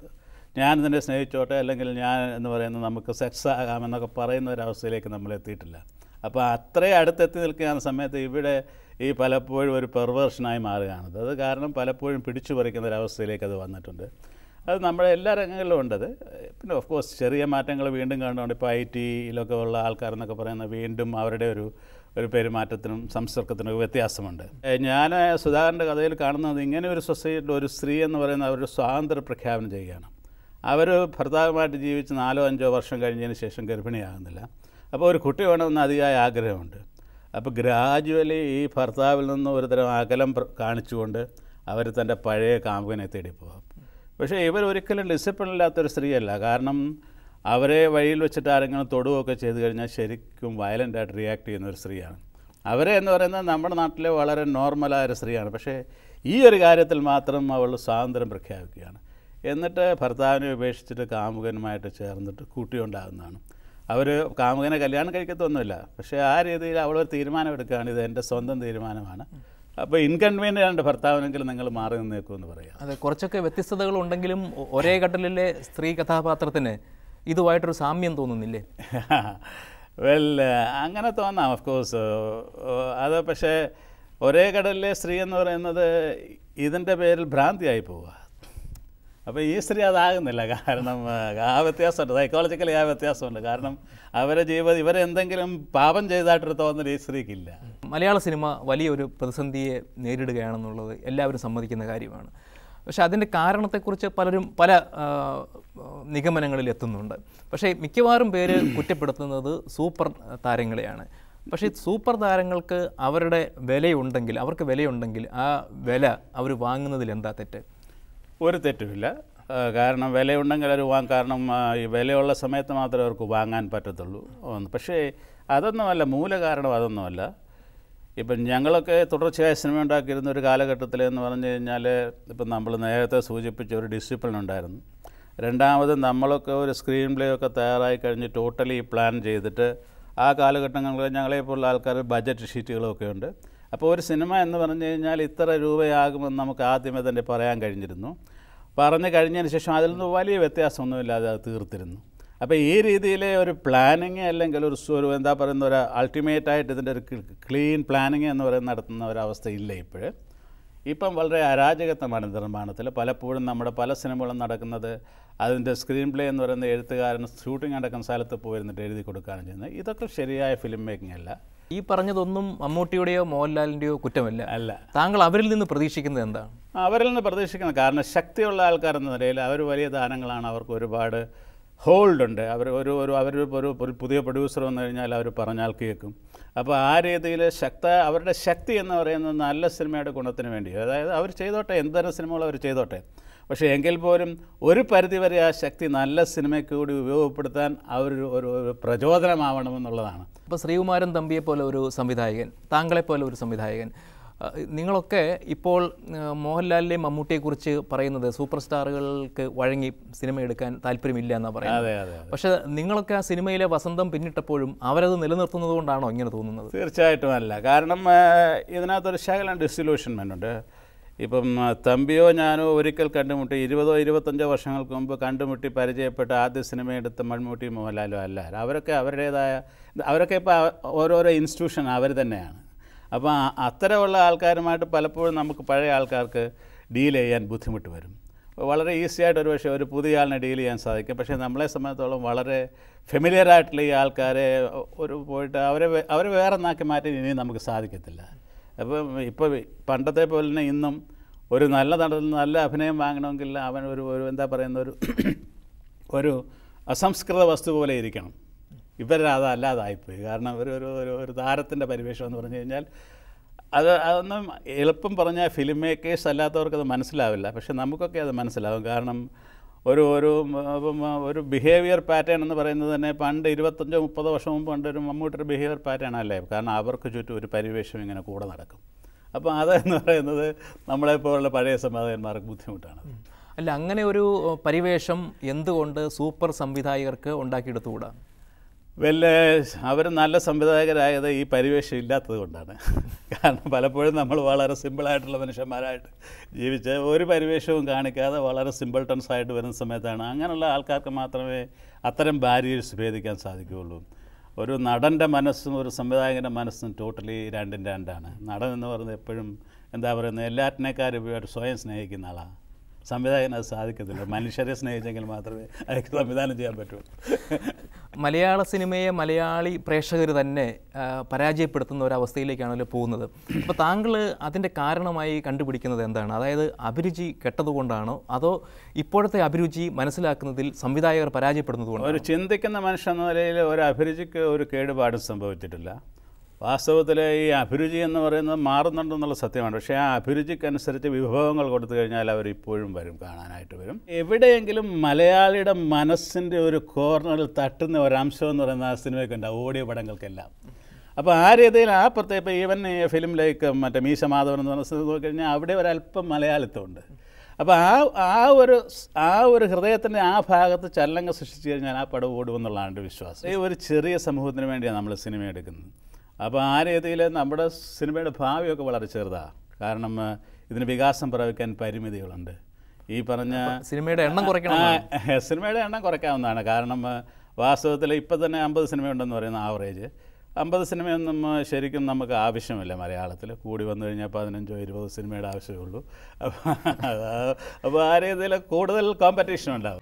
ഞാൻ നിന്നെ സ്നേഹിച്ചോട്ടെ അല്ലെങ്കിൽ ഞാൻ എന്ന് പറയുന്നത് നമുക്ക് സെക്സ് ആകാമെന്നൊക്കെ പറയുന്ന ഒരവസ്ഥയിലേക്ക് നമ്മൾ എത്തിയിട്ടില്ല അപ്പോൾ അത്രയും അടുത്തെത്തി നിൽക്കുന്ന സമയത്ത് ഇവിടെ ഈ പലപ്പോഴും ഒരു പെർവേർഷനായി മാറുകയാണ് അത് കാരണം പലപ്പോഴും പിടിച്ചു പറിക്കുന്ന ഒരവസ്ഥയിലേക്ക് അത് വന്നിട്ടുണ്ട് അത് നമ്മുടെ എല്ലാ രംഗങ്ങളിലും ഉണ്ടത് പിന്നെ ഓഫ് കോഴ്സ് ചെറിയ മാറ്റങ്ങൾ വീണ്ടും കാണുന്നുണ്ട് ഇപ്പോൾ ഐ ടിയിലൊക്കെ ഉള്ള ആൾക്കാരെന്നൊക്കെ പറയുന്ന വീണ്ടും അവരുടെ ഒരു ഒരു പെരുമാറ്റത്തിനും സംസർഗത്തിനും വ്യത്യാസമുണ്ട് ഏഹ് ഞാൻ സുധാകരൻ്റെ കഥയിൽ കാണുന്നത് ഇങ്ങനെ ഒരു സൊസൈറ്റിയിൽ ഒരു സ്ത്രീ എന്ന് പറയുന്ന അവരുടെ സ്വാതന്ത്ര്യ പ്രഖ്യാപനം ചെയ്യുകയാണ് അവർ ഭർത്താവുമായിട്ട് ജീവിച്ച് നാലോ അഞ്ചോ വർഷം കഴിഞ്ഞതിന് ശേഷം ഗർഭിണിയാകുന്നില്ല അപ്പോൾ ഒരു കുട്ടി വേണമെന്ന് അതിയായ ആഗ്രഹമുണ്ട് അപ്പോൾ ഗ്രാജുവലി ഈ ഭർത്താവിൽ നിന്ന് ഒരുതരം അകലം പ്ര- കാണിച്ചുകൊണ്ട് അവർ തൻ്റെ പഴയ കാമുകനെ തേടി പോകും പക്ഷേ ഇവർ ഒരിക്കലും ഡിസിപ്ലിൻ ഇല്ലാത്തൊരു സ്ത്രീയല്ല കാരണം അവരെ വഴിയിൽ വെച്ചിട്ട് ആരെങ്കിലും തൊടുകയൊക്കെ ചെയ്തു കഴിഞ്ഞാൽ ശരിക്കും വയലൻ്റായിട്ട് റിയാക്ട് ചെയ്യുന്ന ഒരു സ്ത്രീയാണ് അവരെ എന്ന് പറയുന്നത് നമ്മുടെ നാട്ടിലെ വളരെ നോർമലായ ഒരു സ്ത്രീയാണ് പക്ഷേ ഈ ഒരു കാര്യത്തിൽ മാത്രം അവൾ സ്വാതന്ത്ര്യം പ്രഖ്യാപിക്കുകയാണ് എന്നിട്ട് ഭർത്താവിനെ ഉപേക്ഷിച്ചിട്ട് കാമുകനുമായിട്ട് ചേർന്നിട്ട് കൂട്ടിയുണ്ടാകുന്നതാണ് അവർ കാമുകനെ കല്യാണം കഴിക്കത്തൊന്നുമില്ല പക്ഷേ ആ രീതിയിൽ അവളൊരു തീരുമാനം എടുക്കുകയാണ് ഇത് എൻ്റെ സ്വന്തം തീരുമാനമാണ് അപ്പോൾ ഇൻകൺവീനിയൻ്റ് ആണ് ഭർത്താവിനെങ്കിൽ നിങ്ങൾ മാറി നിന്നേക്കുമെന്ന് പറയാം അതെ കുറച്ചൊക്കെ വ്യത്യസ്തതകൾ ഉണ്ടെങ്കിലും ഒ- ഒരേ ഘട്ടലിലെ സ്ത്രീ കഥാപാത്രത്തിന് ഇതുമായിട്ടൊരു സാമ്യം തോന്നുന്നില്ലേ വെൽ അങ്ങനെ തോന്നാം ഓഫ് കോഴ്സ് അത് പക്ഷേ ഒരേ കടലിലെ സ്ത്രീ എന്ന് പറയുന്നത് ഇതിൻ്റെ പേരിൽ ഭ്രാന്തിയായി പോവുക അപ്പോൾ ഈ സ്ത്രീ അതാകുന്നില്ല കാരണം ആ, ആ വ്യത്യാസമുണ്ട് സൈക്കോളജിക്കലി ആ വ്യത്യാസമുണ്ട് കാരണം അവരെ ജീവിതം ഇവരെന്തെങ്കിലും പാപം ചെയ്തതായിട്ടൊരു തോന്നൽ ഈ സ്ത്രീക്കില്ല മലയാള സിനിമ വലിയൊരു പ്രതിസന്ധിയെ നേരിടുകയാണെന്നുള്ളത് എല്ലാവരും സമ്മതിക്കുന്ന കാര്യമാണ് പക്ഷേ അതിൻ്റെ കാരണത്തെക്കുറിച്ച് പലരും പല ആ, നിഗമനങ്ങളിൽ എത്തുന്നുണ്ട് പക്ഷേ മിക്കവാറും പേര് കുറ്റപ്പെടുത്തുന്നത് സൂപ്പർ താരങ്ങളെയാണ് പക്ഷേ സൂപ്പർ താരങ്ങൾക്ക് അവരുടെ വിലയുണ്ടെങ്കിൽ അവർക്ക് വിലയുണ്ടെങ്കിൽ ആ വില അവർ വാങ്ങുന്നതിൽ എന്താ തെറ്റ് ഒരു തെറ്റുമില്ല ആ, കാരണം വിലയുണ്ടെങ്കിൽ അവർ വാങ്ങും കാരണം ആ, ഈ വിലയുള്ള സമയത്ത് മാത്രമേ അവർക്ക് വാങ്ങാൻ പറ്റത്തുള്ളൂ ഒന്ന്. പക്ഷേ അതൊന്നുമല്ല മൂലകാരണം അതൊന്നുമല്ല ഇപ്പം ഞങ്ങളൊക്കെ തുടർച്ചയായി സിനിമ ഉണ്ടാക്കിയിരുന്ന ഒരു കാലഘട്ടത്തിൽ എന്ന് പറഞ്ഞു കഴിഞ്ഞാൽ ഇപ്പം നമ്മൾ നേരത്തെ സൂചിപ്പിച്ച ഒരു ഡിസിപ്ലിൻ ഉണ്ടായിരുന്നു രണ്ടാമത് നമ്മളൊക്കെ ഒരു സ്ക്രീൻ പ്ലേ ഒക്കെ തയ്യാറായി കഴിഞ്ഞ് ടോട്ടലി പ്ലാൻ ചെയ്തിട്ട് ആ കാലഘട്ടങ്ങളിൽ ഞങ്ങളെപ്പോലുള്ള ആൾക്കാർ ബഡ്ജറ്റ് ഷീറ്റുകളൊക്കെ ഉണ്ട് അപ്പോൾ ഒരു സിനിമ എന്ന് പറഞ്ഞു കഴിഞ്ഞാൽ ഇത്ര രൂപയാകുമെന്ന് നമുക്ക് ആദ്യമേ തന്നെ പറയാൻ കഴിഞ്ഞിരുന്നു പറഞ്ഞു കഴിഞ്ഞതിന് ശേഷം അതിൽ നിന്ന് വലിയ വ്യത്യാസമൊന്നുമില്ലാതെ അത് തീർത്തിരുന്നു അപ്പോൾ ഈ രീതിയിലെ ഒരു പ്ലാനിങ് അല്ലെങ്കിൽ ഒരു സു- ഒരു എന്താ പറയുന്ന ഒരു അൾട്ടിമേറ്റ് ആയിട്ട് ഇതിൻ്റെ ഒരു ക്ലീൻ പ്ലാനിങ് എന്ന് പറയുന്ന നടത്തുന്ന ഒരവസ്ഥ ഇല്ല ഇപ്പോഴ് ഇപ്പം വളരെ അരാജകത്വമാണ് നിർമ്മാണത്തിൽ പലപ്പോഴും നമ്മുടെ പല സിനിമകളും നടക്കുന്നത് അതിൻ്റെ സ്ക്രീൻ പ്ലേ എന്ന് പറയുന്ന എഴുത്തുകാരൻ ഷൂട്ടിംഗ് നടക്കുന്ന സ്ഥലത്ത് പോയിരുന്നിട്ട് എഴുതി കൊടുക്കുകയാണ് ചെയ്യുന്നത് ഇതൊക്കെ ശരിയായ ഫിലിം മേക്കിംഗ് അല്ല ഈ പറഞ്ഞതൊന്നും മമ്മൂട്ടിയുടെയോ മോഹൻലാലിൻ്റെയോ കുറ്റമല്ല അല്ല താങ്കൾ അവരിൽ നിന്ന് പ്രതീക്ഷിക്കുന്നത് എന്താണ് അവരിൽ നിന്ന് പ്രതീക്ഷിക്കുന്നത് കാരണം ശക്തിയുള്ള ആൾക്കാരെന്ന നിലയിൽ അവർ വലിയ താരങ്ങളാണ് അവർക്ക് ഒരുപാട് ഹോൾഡ് ഉണ്ട് അവർ ഒരു ഒരു അവർ ഒരു ഒരു പുതിയ പ്രൊഡ്യൂസർ വന്നു കഴിഞ്ഞാൽ അവർ പറഞ്ഞാൽ കേൾക്കും അപ്പോൾ ആ രീതിയിൽ ശക്ത അവരുടെ ശക്തി എന്ന് പറയുന്നത് നല്ല സിനിമയുടെ ഗുണത്തിന് വേണ്ടി അതായത് അവർ ചെയ്തോട്ടെ എന്തൊരു സിനിമകൾ അവർ ചെയ്തോട്ടെ പക്ഷേ എങ്കിൽ പോലും ഒരു പരിധിവരെ ആ ശക്തി നല്ല സിനിമയ്ക്ക് കൂടി ഉപയോഗപ്പെടുത്താൻ അവർ ഒരു ഒരു പ്രചോദനമാവണമെന്നുള്ളതാണ് ഇപ്പോൾ ശ്രീകുമാരൻ തമ്പിയെ പോലെ ഒരു സംവിധായകൻ താങ്കളെ പോലെ ഒരു സംവിധായകൻ ആ, നിങ്ങളൊക്കെ ഇപ്പോൾ ആ, മോഹൻലാലിനെയും മമ്മൂട്ടിയെക്കുറിച്ച് പറയുന്നത് സൂപ്പർ സ്റ്റാറുകൾക്ക് വഴങ്ങി സിനിമ എടുക്കാൻ താല്പര്യമില്ല എന്നാണ് പറയുന്നത് അതെ അതെ പക്ഷേ നിങ്ങളൊക്കെ ആ സിനിമയിലെ വസന്തം പിന്നിട്ടപ്പോഴും അവരത് നിലനിർത്തുന്നത് കൊണ്ടാണോ ഇങ്ങനെ തോന്നുന്നത് തീർച്ചയായിട്ടും അല്ല കാരണം ആ, ഇതിനകത്തൊരു ശകലം ഡിസൊല്യൂഷൻമെൻ്റ് ഉണ്ട് ഇപ്പം ആ, തമ്പിയോ ഞാനോ ഒരിക്കൽ കണ്ടുമുട്ടി ഇരുപതോ ഇരുപത്തഞ്ചോ വർഷങ്ങൾക്ക് മുമ്പ് കണ്ടുമുട്ടി പരിചയപ്പെട്ട ആദ്യ സിനിമ എടുത്ത മൺമുട്ടി മോഹൻലാലോ അല്ല അവരൊക്കെ അവരുടേതായ അവരൊക്കെ ഇപ്പോൾ ഓരോരോ ഇൻസ്റ്റിറ്റ്യൂഷൻ അവർ തന്നെയാണ് അപ്പോൾ ആ- അത്തരമുള്ള ആൾക്കാരുമായിട്ട് പലപ്പോഴും നമുക്ക് പഴയ ആൾക്കാർക്ക് ഡീൽ ചെയ്യാൻ ബുദ്ധിമുട്ട് വരും അപ്പോൾ വളരെ ഈസി ആയിട്ട് ഒരു പക്ഷേ ഒരു പുതിയ ആളിനെ ഡീൽ ചെയ്യാൻ സാധിക്കും പക്ഷേ നമ്മളെ സംബന്ധിച്ചോളം വളരെ ഫെമിലിയർ ആയിട്ടുള്ള ഈ ആൾക്കാരെ ഒരു പോയിട്ട് അവരെ വേ- അവരെ വേറെ നാക്കി മാറ്റി ഇനി നമുക്ക് സാധിക്കത്തില്ല അപ്പം ഇപ്പോൾ പണ്ടത്തെ പോലെ തന്നെ ഇന്നും ഒരു നല്ല നടൻ നല്ല അഭിനയം വാങ്ങണമെങ്കിൽ അവൻ ഒരു ഒരു എന്താ പറയുന്ന ഒരു ഒരു അസംസ്കൃത വസ്തു പോലെ ഇരിക്കണം ഇവരെ അതല്ലാതായിപ്പോയി കാരണം ഒരു ഒരു ഒരു ഒരു താരത്തിൻ്റെ പരിവേഷം എന്ന് പറഞ്ഞു കഴിഞ്ഞാൽ അത് അതൊന്നും എളുപ്പം പറഞ്ഞാൽ ഫിലിം മേക്കേഴ്സ് അല്ലാത്തവർക്ക് അത് മനസ്സിലാവില്ല പക്ഷെ നമുക്കൊക്കെ അത് മനസ്സിലാവും കാരണം ഒരു ഒരു ഉം, ഉം, ഒരു ബിഹേവിയർ പാറ്റേൺ എന്ന് പറയുന്നത് തന്നെ പണ്ട് ഇരുപത്തഞ്ചോ മുപ്പതോ വർഷം മുമ്പ് പണ്ട് ഒരു മമ്മൂട്ടിയുടെ ബിഹേവിയർ പാറ്റേൺ അല്ലേ കാരണം അവർക്ക് ചുറ്റും ഒരു പരിവേഷം ഇങ്ങനെ കൂടെ നടക്കും അപ്പോൾ അതെന്ന് പറയുന്നത് നമ്മളെപ്പോലുള്ള പഴയ സമാധാനന്മാർക്ക് ബുദ്ധിമുട്ടാണ് അല്ല അങ്ങനെ ഒരു ഏഹ്, പരിവേഷം എന്തുകൊണ്ട് സൂപ്പർ സംവിധായകർക്ക് ഉണ്ടാക്കിയെടുത്തുകൂടാ വല്ല അവർ നല്ല സംവിധായകരായത് ഈ പരിവേഷം ഇല്ലാത്തത് കൊണ്ടാണ് കാരണം പലപ്പോഴും നമ്മൾ വളരെ സിമ്പിളായിട്ടുള്ള മനുഷ്യന്മാരായിട്ട് ജീവിച്ച് ഒരു പരിവേഷവും കാണിക്കാതെ വളരെ സിമ്പിൾ ടൺസ് ആയിട്ട് വരുന്ന സമയത്താണ് അങ്ങനെയുള്ള ആൾക്കാർക്ക് മാത്രമേ അത്തരം ബാരിയേഴ്സ് ഭേദിക്കാൻ സാധിക്കുകയുള്ളൂ ഒരു നടൻ്റെ മനസ്സും ഒരു സംവിധായകൻ്റെ മനസ്സും ടോട്ടലി രണ്ടും രണ്ടാണ് നടൻ എന്ന് പറയുന്നത് എപ്പോഴും എന്താ പറയുന്നത് എല്ലാറ്റിനേക്കാരും ഉപയോഗം സ്വയം സ്നേഹിക്കുന്ന ആളാണ് സംവിധായകന് അത് സാധിക്കത്തില്ല മനുഷ്യരെ സ്നേഹിച്ചെങ്കിൽ മാത്രമേ അയാൾക്ക് സംവിധാനം ചെയ്യാൻ പറ്റൂ മലയാള സിനിമയെ മലയാളി പ്രേക്ഷകർ തന്നെ ആ, പരാജയപ്പെടുത്തുന്ന ഒരവസ്ഥയിലേക്കാണല്ലോ പോകുന്നത് അപ്പോൾ താങ്കൾ അതിൻ്റെ കാരണമായി കണ്ടുപിടിക്കുന്നത് എന്താണ് അതായത് അഭിരുചി കെട്ടതുകൊണ്ടാണോ അതോ ഇപ്പോഴത്തെ അഭിരുചി മനസ്സിലാക്കുന്നതിൽ സംവിധായകർ പരാജയപ്പെടുന്നത് കൊണ്ടാണോ ഒരു ചിന്തിക്കുന്ന മനുഷ്യൻ എന്ന നിലയിൽ ഒരു അഭിരുചിക്ക് ഒരു കേടുപാടും സംഭവിച്ചിട്ടില്ല വാസ്തവത്തിൽ ഈ അഭിരുചി എന്ന് പറയുന്നത് മാറുന്നുണ്ടെന്നുള്ള സത്യമാണ് പക്ഷേ ആ അഭിരുചിക്കനുസരിച്ച് വിഭവങ്ങൾ കൊടുത്തു കഴിഞ്ഞാൽ അവർ ഇപ്പോഴും വരും കാണാനായിട്ട് വരും എവിടെയെങ്കിലും മലയാളിയുടെ മനസ്സിൻ്റെ ഒരു കോർണറിൽ തട്ടുന്ന ഒരംശം എന്ന് പറയുന്ന ആ സിനിമയ്ക്ക് ഉണ്ടാവും ഓഡിയോ പടങ്ങൾക്കെല്ലാം അപ്പോൾ ആ രീതിയിൽ ആ പ്രത്യേക ഇപ്പോൾ ഈവൻ ഈ ഫിലിം ലൈക്ക് മറ്റേ മീശ മാധവൻ എന്ന് പറഞ്ഞ സിനിമ നോക്കിക്കഴിഞ്ഞാൽ അവിടെ ഒരല്പം മലയാളിത്തമുണ്ട് അപ്പോൾ ആ ആ ഒരു സ്- ആ ഒരു ഹൃദയത്തിൻ്റെ ആ ഭാഗത്ത് ചലനങ്ങൾ സൃഷ്ടിച്ചു കഴിഞ്ഞാൽ ആ പടം ഓടുമെന്നുള്ളതാണ് എൻ്റെ വിശ്വാസം ഈ ഒരു ചെറിയ സമൂഹത്തിന് വേണ്ടിയാണ് നമ്മൾ സിനിമ എടുക്കുന്നത് അപ്പോൾ ആ രീതിയിൽ നമ്മുടെ സിനിമയുടെ ഭാവിയൊക്കെ വളരെ ചെറുതാണ് കാരണം ആ, ഇതിന് വികാസം പ്രാപിക്കാൻ പരിമിതികളുണ്ട് ഈ പറഞ്ഞ സിനിമയുടെ എണ്ണം കുറയ്ക്കണം ആ, സിനിമയുടെ എണ്ണം കുറയ്ക്കാവുന്നതാണ് കാരണം വാസ്തവത്തിൽ ഇപ്പം തന്നെ അമ്പത് സിനിമയുണ്ടെന്ന് പറയുന്ന ആവറേജ് അമ്പത് സിനിമയൊന്നും ആ, ശരിക്കും നമുക്ക് ആവശ്യമില്ല മലയാളത്തിൽ കൂടി വന്നു കഴിഞ്ഞാൽ പതിനഞ്ചോ ഇരുപതോ സിനിമയുടെ ആവശ്യമേ ഉള്ളൂ അപ്പോൾ ആ രീതിയിൽ കൂടുതൽ കോമ്പറ്റീഷൻ ഉണ്ടാവും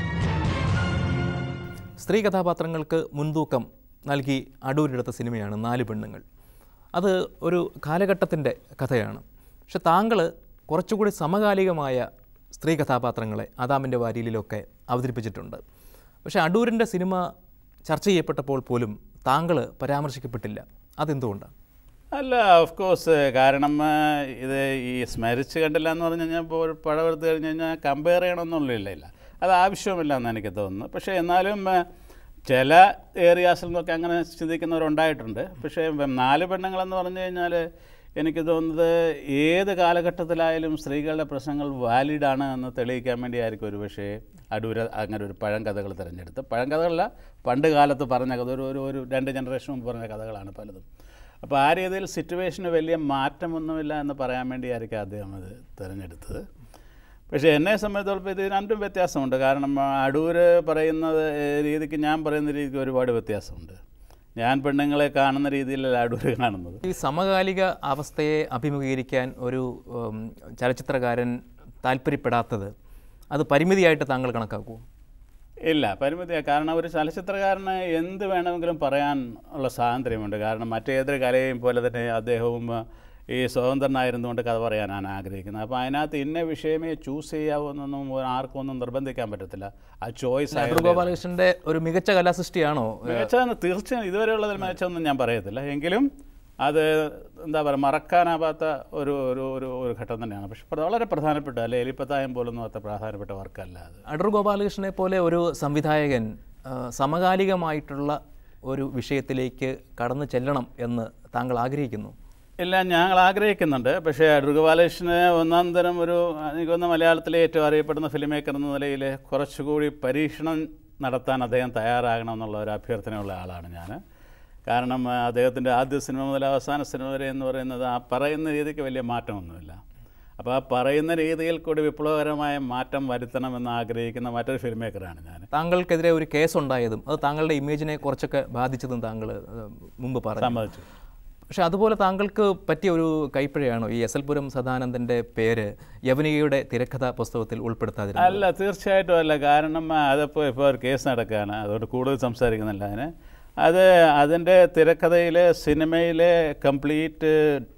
സ്ത്രീ കഥാപാത്രങ്ങൾക്ക് മുൻതൂക്കം നൽകി അടൂരെടുത്ത സിനിമയാണ് നാല് പെണ്ണുങ്ങൾ അത് ഒരു കാലഘട്ടത്തിൻ്റെ കഥയാണ് പക്ഷെ താങ്കൾ കുറച്ചുകൂടി സമകാലികമായ സ്ത്രീ കഥാപാത്രങ്ങളെ ആദാമിൻ്റെ വാരിയിലൊക്കെ അവതരിപ്പിച്ചിട്ടുണ്ട് പക്ഷേ അടൂരിൻ്റെ സിനിമ ചർച്ച ചെയ്യപ്പെട്ടപ്പോൾ പോലും താങ്കൾ പരാമർശിക്കപ്പെട്ടില്ല അതെന്തുകൊണ്ടാണ് അല്ല ഓഫ് കോഴ്സ് കാരണം ആ, ഇത് ഈ സ്മരിച്ച് കണ്ടില്ല എന്ന് പറഞ്ഞു കഴിഞ്ഞാൽ ഇപ്പോൾ ഒരു പടം എടുത്തു കഴിഞ്ഞ് കഴിഞ്ഞാൽ കമ്പയർ ചെയ്യണമെന്നുള്ള ഇല്ല അത് ആവശ്യമില്ല എന്ന് എനിക്ക് തോന്നുന്നു പക്ഷേ എന്നാലും ആ, ചില ഏരിയാസിൽ നിന്നൊക്കെ അങ്ങനെ ചിന്തിക്കുന്നവരുണ്ടായിട്ടുണ്ട് പക്ഷേ വ- നാല് പെണ്ണുങ്ങളെന്ന് പറഞ്ഞു കഴിഞ്ഞാൽ എനിക്ക് തോന്നുന്നത് ഏത് കാലഘട്ടത്തിലായാലും സ്ത്രീകളുടെ പ്രശ്നങ്ങൾ വാലിഡാണ് എന്ന് തെളിയിക്കാൻ വേണ്ടിയായിരിക്കും ഒരു പക്ഷേ അടൂര അങ്ങനെ ഒരു പഴങ്കഥകൾ തിരഞ്ഞെടുത്ത് പഴങ്കഥകളല്ല പണ്ട് കാലത്ത് പറഞ്ഞ കഥ ഒരു ഒരു ഒരു രണ്ട് ജനറേഷൻ മുമ്പ് പറഞ്ഞ കഥകളാണ് പലതും അപ്പോൾ ആ രീതിയിൽ സിറ്റുവേഷന് വലിയ മാറ്റമൊന്നുമില്ല എന്ന് പറയാൻ വേണ്ടിയായിരിക്കും അദ്ദേഹം അത് തിരഞ്ഞെടുത്തത് പക്ഷേ എന്നെ സംബന്ധിച്ചിടത്തോളം ഇത് രണ്ടും വ്യത്യാസമുണ്ട് കാരണം അടൂര് പറയുന്നത് രീതിക്ക് ഞാൻ പറയുന്ന രീതിക്ക് ഒരുപാട് വ്യത്യാസമുണ്ട് ഞാൻ പെണ്ണുങ്ങളെ കാണുന്ന രീതിയിലല്ല അടൂര് കാണുന്നത് ഈ സമകാലിക അവസ്ഥയെ അഭിമുഖീകരിക്കാൻ ഒരു ഉം, ചലച്ചിത്രകാരൻ താല്പര്യപ്പെടാത്തത് അത് പരിമിതിയായിട്ട് താങ്കൾ കണക്കാക്കുമോ ഇല്ല പരിമിതിയാണ് കാരണം ഒരു ചലച്ചിത്രകാരന് എന്ത് വേണമെങ്കിലും പറയാൻ ഉള്ള സ്വാതന്ത്ര്യമുണ്ട് കാരണം മറ്റേതൊരു കലയെയും പോലെ തന്നെ അദ്ദേഹവും ആ, ഈ സ്വതന്ത്രനായിരുന്നുകൊണ്ട് കഥ പറയാനാണ് ആഗ്രഹിക്കുന്നത് അപ്പോൾ അതിനകത്ത് ഇന്ന വിഷയമേ ചൂസ് ചെയ്യാവുന്നൊന്നും ആർക്കും ഒന്നും നിർബന്ധിക്കാൻ പറ്റത്തില്ല ആ ചോയ്സ് അടൂർ ഗോപാലകൃഷ്ണന്റെ ഒരു മികച്ച കലാസൃഷ്ടിയാണോ മികച്ചതെന്ന് തീർച്ചയായും ഇതുവരെയുള്ളതിൽ മികച്ചതൊന്നും ഞാൻ പറയത്തില്ല എങ്കിലും അത് എന്താ പറയുക മറക്കാനാവാത്ത ഒരു ഒരു ഒരു ഒരു ഘട്ടം തന്നെയാണ് പക്ഷെ പ്ര- വളരെ പ്രധാനപ്പെട്ട അല്ലെ എലിപ്പത്തായം പോലൊന്നും അത്ര പ്രധാനപ്പെട്ട വർക്കല്ല അത് അടൂർ ഗോപാലകൃഷ്ണനെ പോലെ ഒരു സംവിധായകൻ ആ, സമകാലികമായിട്ടുള്ള ഒരു വിഷയത്തിലേക്ക് കടന്നു ചെല്ലണം എന്ന് താങ്കൾ ആഗ്രഹിക്കുന്നു ഇല്ല ഞങ്ങൾ ആഗ്രഹിക്കുന്നുണ്ട് പക്ഷേ അടൂർഗോപാലകൃഷ്ണന് ഒന്നാം തരം ഒരു എനിക്ക് തോന്നുന്നു മലയാളത്തിലെ ഏറ്റവും അറിയപ്പെടുന്ന ഫിലിം മേക്കർ എന്ന നിലയിൽ കുറച്ചുകൂടി പരീക്ഷണം നടത്താൻ അദ്ദേഹം തയ്യാറാകണം എന്നുള്ള ഒരു അഭ്യർത്ഥനയുള്ള ആളാണ് ഞാൻ കാരണം ആ, അദ്ദേഹത്തിൻ്റെ ആദ്യ സിനിമ മുതൽ അവസാന സിനിമ വരെ എന്ന് പറയുന്നത് ആ പറയുന്ന രീതിക്ക് വലിയ മാറ്റമൊന്നുമില്ല അപ്പോൾ ആ പറയുന്ന രീതിയിൽ കൂടി വിപ്ലവകരമായ മാറ്റം വരുത്തണമെന്ന് ആഗ്രഹിക്കുന്ന മറ്റൊരു ഫിലിം മേക്കറാണ് ഞാൻ താങ്കൾക്കെതിരെ ഒരു കേസ് ഉണ്ടായതും അത് താങ്കളുടെ ഇമേജിനെ കുറച്ചൊക്കെ ബാധിച്ചതും താങ്കൾ ആ, മുമ്പ് പറഞ്ഞു സമ്മതിച്ചു പക്ഷെ അതുപോലെ താങ്കൾക്ക് പറ്റിയ ഒരു കൈപ്പിഴയാണോ ഈ എസ് എൽ പുരം സദാനന്ദൻ്റെ പേര് യവനികയുടെ തിരക്കഥാ പുസ്തകത്തിൽ ഉൾപ്പെടുത്താതിരുന്നത് അല്ല തീർച്ചയായിട്ടും അല്ല കാരണം അതിപ്പോൾ ഇപ്പോൾ ഒരു കേസ് നടക്കുകയാണ് അതുകൊണ്ട് കൂടുതൽ സംസാരിക്കുന്നില്ല അതിന് അത് അതിൻ്റെ തിരക്കഥയിലെ സിനിമയിലെ കംപ്ലീറ്റ്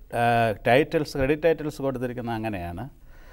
ടൈറ്റിൽസ് ക്രെഡിറ്റ് ടൈറ്റിൽസ് കൊടുത്തിരിക്കുന്ന അങ്ങനെയാണ്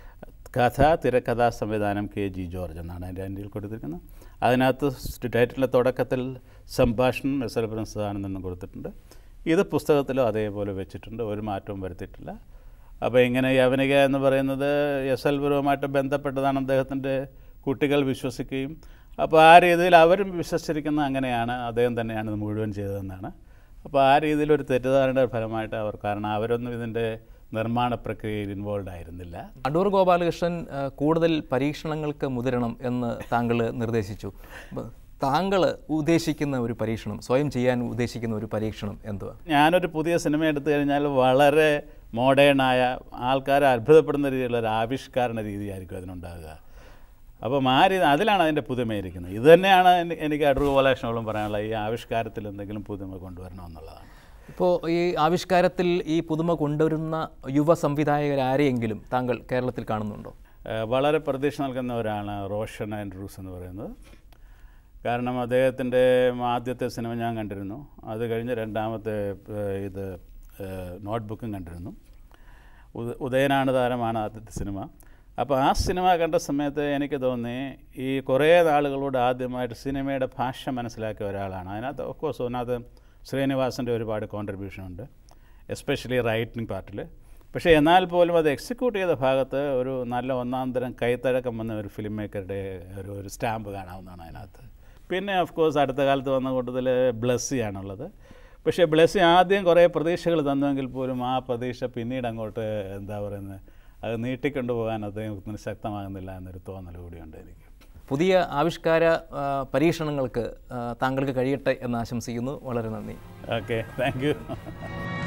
കഥ തിരക്കഥാ സംവിധാനം കെ ജി ജോർജ് എന്നാണ് അതിൻ്റെ അൻഡിയിൽ കൊടുത്തിരിക്കുന്നത് അതിനകത്ത് ടൈറ്റിലിൻ്റെ തുടക്കത്തിൽ സംഭാഷണം എസ് എൽ പ്രസാദാനന്ദ് എന്നും കൊടുത്തിട്ടുണ്ട് ഇത് പുസ്തകത്തിലും അതേപോലെ വെച്ചിട്ടുണ്ട് ഒരു മാറ്റവും വരുത്തിയിട്ടില്ല അപ്പോൾ ഇങ്ങനെ യവനിക എന്ന് പറയുന്നത് എസ് എൽ പുരവുമായിട്ട് ബന്ധപ്പെട്ടതാണ് അദ്ദേഹത്തിൻ്റെ കുട്ടികൾ വിശ്വസിക്കുകയും അപ്പോൾ ആ രീതിയിൽ അവരും വിശ്വസിച്ചിരിക്കുന്ന അങ്ങനെയാണ് അദ്ദേഹം തന്നെയാണ് ഇത് മുഴുവൻ ചെയ്തതെന്നാണ് അപ്പോൾ ആ രീതിയിൽ ഒരു തെറ്റിദ്ധാരണയുടെ ഫലമായിട്ട് അവർ കാരണം അവരൊന്നും ഇതിൻ്റെ നിർമ്മാണ പ്രക്രിയയിൽ ഇൻവോൾവ് ആയിരുന്നില്ല അടൂർ ഗോപാലകൃഷ്ണൻ ആ, കൂടുതൽ പരീക്ഷണങ്ങൾക്ക് മുതിരണം എന്ന് താങ്കൾ നിർദ്ദേശിച്ചു ബ- താങ്കൾ ഉദ്ദേശിക്കുന്ന ഒരു പരീക്ഷണം സ്വയം ചെയ്യാൻ ഉദ്ദേശിക്കുന്ന ഒരു പരീക്ഷണം എന്തുവാ ഞാനൊരു പുതിയ സിനിമ എടുത്തു കഴിഞ്ഞാൽ വളരെ മോഡേണായ ആൾക്കാരെ അത്ഭുതപ്പെടുന്ന രീതിയിലുള്ള ഒരു ആവിഷ്കരണ രീതിയായിരിക്കും അതിനുണ്ടാകുക അപ്പം ആ രീതി അതിലാണ് അതിൻ്റെ പുതുമയിരിക്കുന്നത് ഇത് തന്നെയാണ് എനി- എനിക്ക് അടൂർ ഗോപാലകൃഷ്ണനോടും പറയാനുള്ളത് ഈ ആവിഷ്കാരത്തിൽ എന്തെങ്കിലും പുതുമ കൊണ്ടുവരണമെന്നുള്ളതാണ് ഇപ്പോൾ ഈ ആവിഷ്കാരത്തിൽ ഈ പുതുമ കൊണ്ടുവരുന്ന യുവ സംവിധായകരാരെയെങ്കിലും താങ്കൾ കേരളത്തിൽ കാണുന്നുണ്ടോ ഏഹ് വളരെ പ്രതീക്ഷ നൽകുന്ന ഒരാളാണ് റോഷൻ ആൻഡ്രൂസ് എന്ന് പറയുന്നത് കാരണം അദ്ദേഹത്തിൻ്റെ ആദ്യത്തെ സിനിമ ഞാൻ കണ്ടിരുന്നു അത് കഴിഞ്ഞ് രണ്ടാമത്തെ ഏഹ് ഇത് നോട്ട്ബുക്കും കണ്ടിരുന്നു ഉദ- ഉദയനാണ് താരമാണ് ആദ്യത്തെ സിനിമ അപ്പോൾ ആ സിനിമ കണ്ട സമയത്ത് എനിക്ക് തോന്നി ഈ കുറേ നാളുകളോട് ആദ്യമായിട്ട് സിനിമയുടെ ഭാഷ മനസ്സിലാക്കിയ ഒരാളാണ് അതിനകത്ത് ഓഫ് കോഴ്സ് അതിനകത്ത് ശ്രീനിവാസൻ്റെ ഒരുപാട് കോൺട്രിബ്യൂഷൻ ഉണ്ട് എസ്പെഷ്യലി റൈറ്റിംഗ് പാർട്ടിൽ പക്ഷേ എന്നാൽ പോലും അത് എക്സിക്യൂട്ട് ചെയ്ത ഭാഗത്ത് ഒരു നല്ല ഒന്നാം തരം കൈത്തഴക്കം വന്ന ഒരു ഫിലിം മേക്കറുടെ ഒരു ഒരു സ്റ്റാമ്പ് കാണാവുന്നതാണ് അതിനകത്ത് പിന്നെ ഓഫ് കോഴ്സ് അടുത്ത കാലത്ത് വന്ന കൂട്ടത്തിൽ ബ്ലസ്സിയാണുള്ളത് പക്ഷേ ബ്ലസ്സി ആദ്യം കുറേ പ്രതീക്ഷകൾ തന്നുവെങ്കിൽ പോലും ആ പ്രതീക്ഷ പിന്നീട് അങ്ങോട്ട് എന്താ പറയുന്നത് അത് നീട്ടിക്കൊണ്ടു പോകാൻ അദ്ദേഹത്തിന് ശക്തമാകുന്നില്ല എന്നൊരു തോന്നൽ കൂടിയുണ്ട് എനിക്ക് പുതിയ ആവിഷ്കാര ആ, പരീക്ഷണങ്ങൾക്ക് ആ, താങ്കൾക്ക് കഴിയട്ടെ എന്ന് ആശംസിക്കുന്നു വളരെ നന്ദി ഓക്കെ താങ്ക് യു